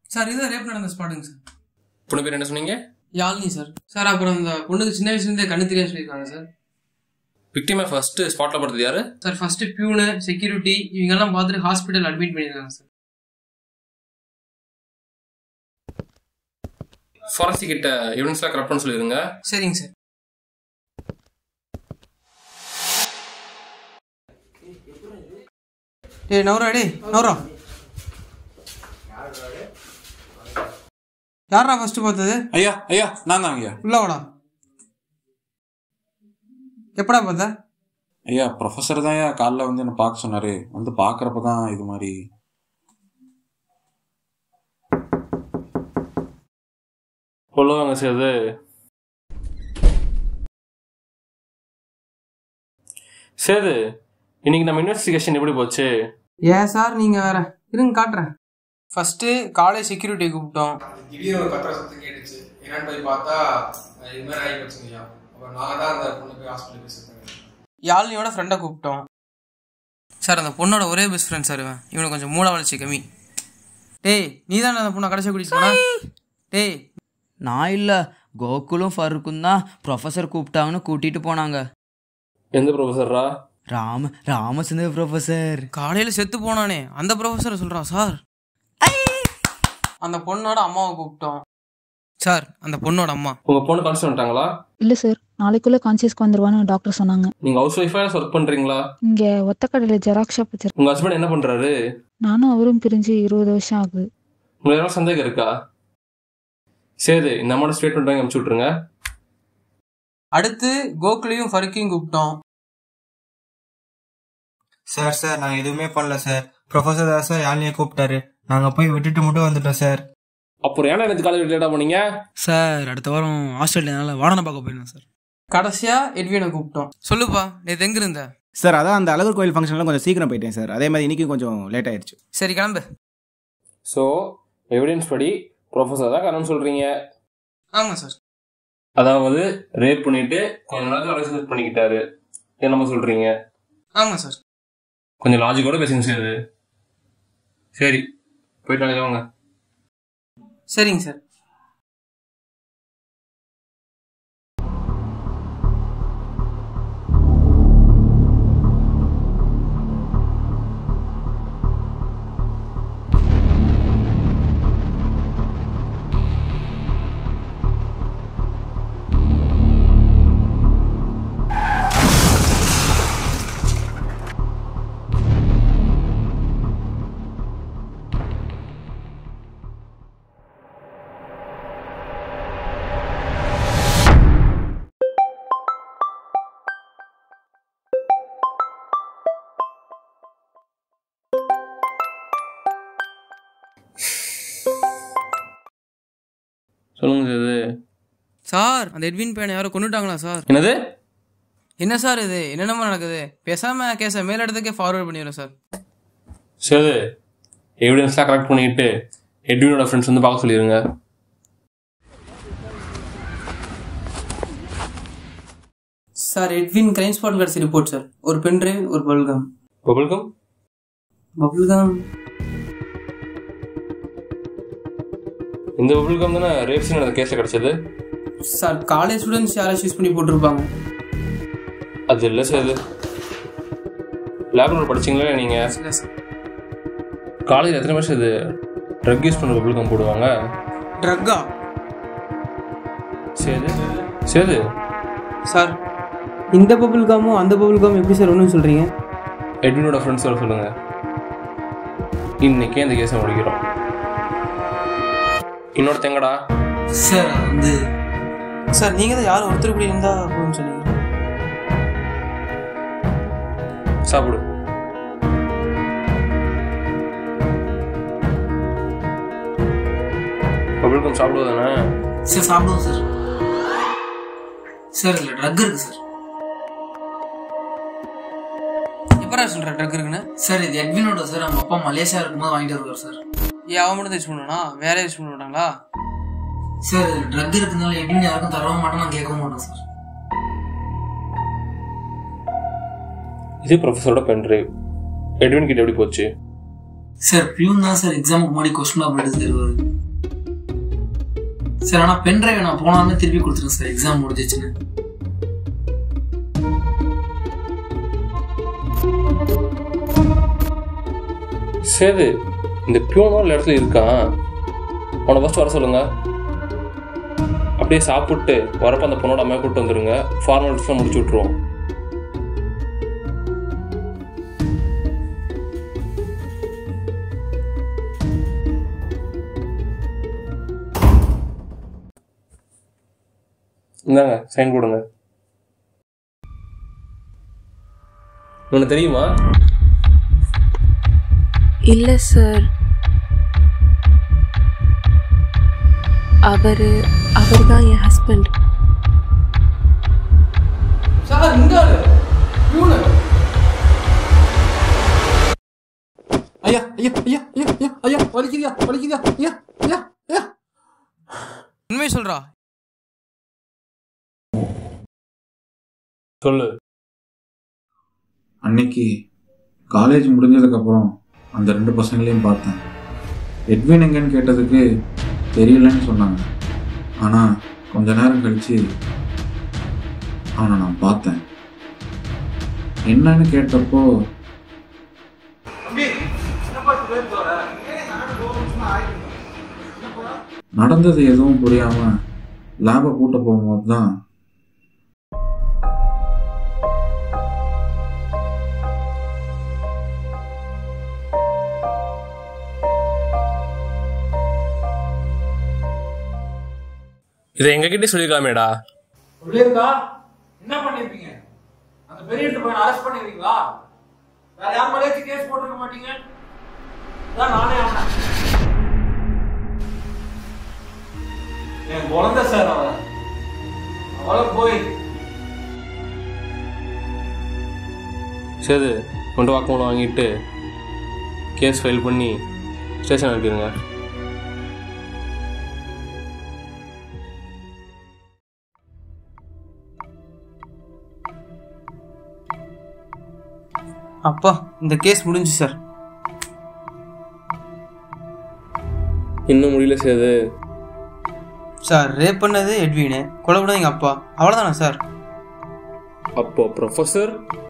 sir இதுதான் rape நடந்த ஸ்பாட்டுங்க sir பொண்ணு பேர் என்ன சொன்னீங்க யாழ்னி சார் சார் அப்புறம் இந்த பொண்ணுக்கு சின்ன வயசுலேருந்தே கண்ணு தெரியாது சொல்லியிருக்காங்க சார் விக்டிமை ஃபர்ஸ்ட் ஸ்பாட்ல பார்த்தது யாரு சார் ஃபர்ஸ்ட் பியூனு செக்யூரிட்டி இவங்கெல்லாம் பார்த்துட்டு ஹாஸ்பிட்டல் அட்மிட் பண்ணியிருக்காங்க சார் ஃபாரஸ்ட் கிட்ட எவிடன்ஸ்லாம் கரெக்ட் பண்ண சொல்லிருங்க சரிங்க சார் டேய் நவரா டேய் நவரா யாரா ஃபர்ஸ்ட் பார்த்தது ஐயா ஐயா நான் தான் ஐயா உள்ள வாடா எப்படா பார்த்த ஐயா ப்ரொஃபஸர் தான் ஐயா காலைல வந்து என்ன பார்க்க சொன்னாரு வந்து பார்க்கறப்ப தான் இது மாதிரி சொல்லுவாங்க சேது சேது இன்னைக்கு நம்ம இன்வெஸ்டிகேஷன் எப்படி போச்சு ஏன் சார் நீங்க வேற இருங்க காட்டுறேன் ஃபர்ஸ்ட் காலேஜ் செக்யூரிட்டி கூப்பிட்டோம் திடீர்னு ஒரு கத்துற சத்தம் கேட்டுச்சு என்னன்னு போய் பார்த்தா அஹ் இது மாதிரி ஆகி போச்சுங்கய்யா அப்புறம் நாங்கள் தான் அந்த பொண்ணு போய் ஹாஸ்பிட்டலுக்கு சேர்த்தாங்க யாழ்னியோட ஃப்ரெண்டை கூப்பிட்டோம் சார் அந்த பொண்ணோட ஒரே பெஸ்ட் ஃப்ரெண்ட் சார் இவன் இவனுக்கு கொஞ்சம் மூளை வளர்ச்சி கம்மி டேய் நீ தானே அந்த பொண்ணை கடைசி கூட்டிட்டு போனா டேய் நான் இல்லை கோகுலும் ஃபருக்கும் தான் ப்ரொஃபஸர் கூப்பிட்டாங்கன்னு கூட்டிட்டு போனாங்க எந்த ப்ரொஃபஸரா ராம ராமச்சந்திர ப்ரொஃபஸர் காலையில செத்து போனானே அந்த ப்ரொஃபஸரை சொல்றான் சார் அந்த பொண்ணோட அம்மாவை கூப்பிட்டோம் சார் அந்த பொண்ணோட அம்மா உங்க பொண்ணு கான்ஸ்ட் வந்துட்டாங்களா இல்ல சார் நாளைக்குள்ள கான்சியஸ்க்கு வந்துருவான்னு டாக்டர் சொன்னாங்க நீங்க ஹவுஸ் ஒய்ஃபா ஒர்க் பண்றீங்களா இங்க ஒத்தக்கடையில ஜெராக்ஸ் ஷாப் வச்சிருக்கேன் உங்க ஹஸ்பண்ட் என்ன பண்றாரு நானும் அவரும் பிரிஞ்சு இருபது வருஷம் ஆகுது உங்களுக்கு ஏதாவது சந்தேகம் இருக்கா சேது இந்த அம்மாவோட ஸ்டேட்மெண்ட் வாங்கி அனுப்பிச்சு விட்ருங்க அடுத்து கோகுலையும் ஃபருக்கையும் கூப்பிட்டோம் சார் சார் நான் எதுவுமே பண்ணல சார் ப்ரொஃபசர் தான் சார் யாழ்னியை கூப்பிட்டாரு நாங்க போய் விட்டுட்டு மட்டும் வந்துட்டோம் சார் அப்புறம் ஏன்னா எனக்கு காலேஜ் லேட்டா போனீங்க சார் அடுத்த வாரம் ஆஸ்திரேலியானால வாடனை பார்க்க போயிருந்தேன் சார் கடைசியா எட்வினை கூப்பிட்டோம் சொல்லுப்பா நேத்து எங்க இருந்த சார் அதான் அந்த அழகர் கோயில் ஃபங்க்ஷன்லாம் கொஞ்சம் சீக்கிரம் போயிட்டேன் சார் அதே மாதிரி இன்னைக்கு கொஞ்சம் லேட் ஆயிடுச்சு சரி கிளம்பு ஸோ எவிடன்ஸ் படி ப்ரொஃபஸர் தான் காரணம் சொல்றீங்க ஆமா சார் அதாவது ரேப் பண்ணிட்டு கொஞ்ச நாள் அரெஸ்ட் பண்ணிக்கிட்டாரு என்னமோ சொல்றீங்க ஆமா சார் கொஞ்சம் லாஜிக்கோட பேசுங்க சேது சரி போயிட்டு நாளைக்கு வாங்க சரிங்க சார் சொல்லுங்க சேது சார் அந்த எட்வின் பையனை யாரோ கொண்டுட்டாங்களா சார் என்னது என்ன சார் இது என்னென்னமோ நடக்குது பேசாம கேஸை மேலிடத்துக்கே ஃபார்வர்ட் பண்ணிடுறோம் சார் சேது எவிடன்ஸ்லாம் கரெக்ட் பண்ணிட்டு எட்வினோட ஃப்ரெண்ட்ஸ் வந்து பார்க்க சொல்லிடுங்க சார் எட்வின் கிரைம் ஸ்பாட் கிடச்சி ரிப்போர்ட் சார் ஒரு பென் டிரைவ் ஒரு பல்கம் பபுல்கம் பபுல்கம் இந்த பபுல்கம் தானே ரேப் சீன் அந்த கேஸில் கிடைச்சது சார் காலேஜ் ஸ்டூடெண்ட்ஸ் யாராச்சும் யூஸ் பண்ணி போட்டிருப்பாங்க அது இல்லை சேது லேப்ல படிச்சீங்களா நீங்க இல்லை சார் காலேஜ் எத்தனை வருஷம் இது ட்ரக் யூஸ் பண்ண பபுல்கம் போடுவாங்க ட்ரக்கா சேது சேது சார் இந்த பபுள் காமும் அந்த பபுள் காமும் எப்படி சார் ஒன்றும் சொல்கிறீங்க எட்வினோட ஃப்ரெண்ட்ஸ் வர சொல்லுங்க இன்னைக்கே இந்த கேஸை முடிக்கிறோம் இன்னொருத்தங்கடா சார் வந்து சார் நீங்கள் தான் யாரும் ஒருத்தர் இப்படி இருந்தால் போதும்னு சொன்னீங்க சாப்பிடு பபுல்கம் சாப்பிடுவதானே சார் சாப்பிடுவோம் சார் சார் இதில் ட்ரக் இருக்கு சார் எப்பரா சொல்கிற ட்ரக் இருக்குன்னு சார் இது எட்வினோட சார் அவங்க அப்பா மலேசியா இருக்கும்போது வாங்கிட்டு வருவார் சார் ஏன் அவன் மட்டும் யூஸ் பண்ணுவானா வேற யூஸ் பண்ண மாட்டாங்களா சார் இது ட்ரக் இருக்கிறதுனால எட்வின் யாருக்கும் தரவும் மாட்டோம் நான் கேட்கவும் மாட்டோம் சார் இது ப்ரொஃபஸரோட பென் டிரைவ் எட்வின் கிட்ட எப்படி போச்சு சார் பியூன் தான் சார் எக்ஸாமுக்கு முன்னாடி கொஸ்டின் பேப்பர் எடுத்து தருவாரு சார் ஆனால் பென் டிரைவை நான் போனாலுமே திருப்பி கொடுத்துருங்க சார் எக்ஸாம் முடிஞ்சிச்சுன்னு சேது இந்த பியூனோ ஒரு இடத்துல இருக்கான் அவனை ஃபஸ்ட் வர சொல்லுங்க அப்படியே சாப்பிட்டு வரப்ப அந்த பொண்ணோட அம்மையை கூப்பிட்டு வந்துருங்க ஃபார்மாலிட்டிஸ்லாம் முடிச்சு விட்ருவோம் இந்தாங்க சைன் கொடுங்க உனக்கு தெரியுமா இல்ல சார் அவரு அவர் தான் என் ஹஸ்பண்ட் சார் இந்த ஆளு பியூனு ஐயா ஐயா ஐயா ஐயா ஐயா ஐயா வலிக்குதியா வலிக்குதியா ஐயா ஐயா ஐயா உண்மை சொல்றா சொல்லு அன்னைக்கு காலேஜ் முடிஞ்சதுக்கப்புறம் அந்த ரெண்டு பசங்களையும் பார்த்தேன் எட்வின் எங்கன்னு கேட்டதுக்கு தெரியலன்னு சொன்னாங்க ஆனால் கொஞ்ச நேரம் கழிச்சு அவனை நான் பார்த்தேன் என்னன்னு கேட்டப்போ நடந்தது எதுவும் புரியாம லேபை கூட்ட போகும்போது தான் இதை எங்ககிட்ட சொல்லிருக்கலாமேடா உள்ளே இருந்தா என்ன பண்ணிருப்பீங்க அந்த பெரிய பையனை அரெஸ்ட் பண்ணிருக்கீங்களா வேற யார் மேலேயாச்சும் கேஸ் போட்டிருக்க மாட்டீங்க அதான் நானே ஆனேன் என் குழந்தை சார் அவன் அவளை போய் சேது கொண்டு வாக்குமூலம் வாங்கிட்டு கேஸ் ஃபைல் பண்ணி ஸ்டேஷன் அனுப்பிடுங்க அப்பா இந்த கேஸ் முடிஞ்சு சார் இன்னும் முடியல சேது சார் ரேப் பண்ணது எட்வினு கொலை பண்ணது எங்கள் அப்பா அவ்வளோதானா சார் அப்போ ப்ரொஃபஸர்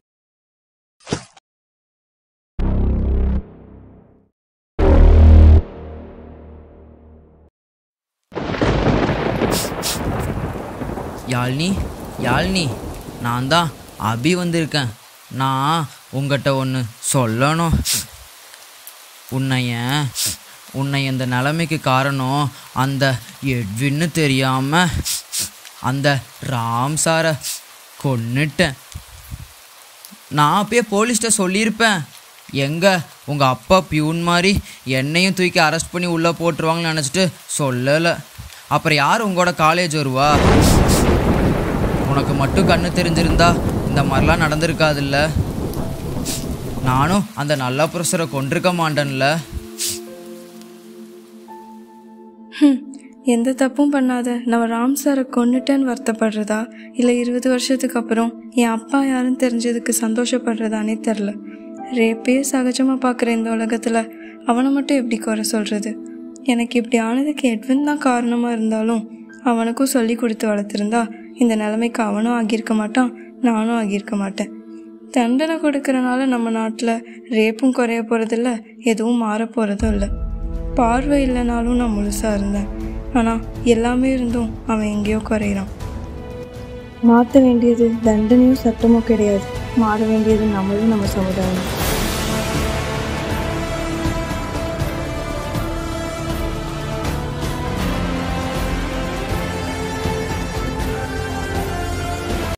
யாழ்னி யாழ்னி நான் தான் அபி வந்திருக்கேன் நான் உங்ககிட்ட ஒன்று சொல்லணும் உன்னைய உன்னை இந்த நிலைமைக்கு காரணம் அந்த எட்வின்னு தெரியாம அந்த ராம் சாரை கொன்னுட்டேன் நான் அப்பயே போலீஸ்கிட்ட சொல்லியிருப்பேன் எங்க உங்கள் அப்பா பியூன் மாதிரி என்னையும் தூக்கி அரெஸ்ட் பண்ணி உள்ளே போட்டுருவாங்கன்னு நினச்சிட்டு சொல்லலை அப்புறம் யார் உங்களோட காலேஜ் வருவா உனக்கு மட்டும் கண்ணு தெரிஞ்சிருந்தா இந்த மாதிரிலாம் நடந்திருக்காதுல்ல நானும் அந்த நல்ல ப்ரொஃபஸரை கொண்டிருக்க மாட்டேன்ல ஹம், எந்த தப்பும் பண்ணாத நம்ம ராம் சாரை கொன்னுட்டேன்னு வருத்தப்படுறதா இல்லை இருபது வருஷத்துக்கு அப்புறம் என் அப்பா யாருன்னு தெரிஞ்சதுக்கு சந்தோஷப்படுறதானே தெரில ரேப்பே சகஜமாக பார்க்குற இந்த உலகத்தில் அவனை மட்டும் எப்படி குறை சொல்கிறது எனக்கு இப்படி ஆனதுக்கு எட்வின் தான் காரணமாக இருந்தாலும் அவனுக்கும் சொல்லி கொடுத்து வளர்த்துருந்தா இந்த நிலைமைக்கு அவனும் ஆகியிருக்க மாட்டான் நானும் ஆகியிருக்க மாட்டேன் தண்டனை கொடுக்கறனால நம்ம நாட்டில் ரேப்பும் குறைய போகிறதில்ல எதுவும் மாற போகிறதும் இல்லை பார்வை இல்லைனாலும் நான் முழுசாக இருந்தேன் ஆனால் எல்லாமே இருந்தும் அவன் எங்கேயோ குறையிறான் மாற்ற வேண்டியது தண்டனையும் சட்டமும் கிடையாது மாற வேண்டியது நம்மளும் நம்ம சமுதாயம்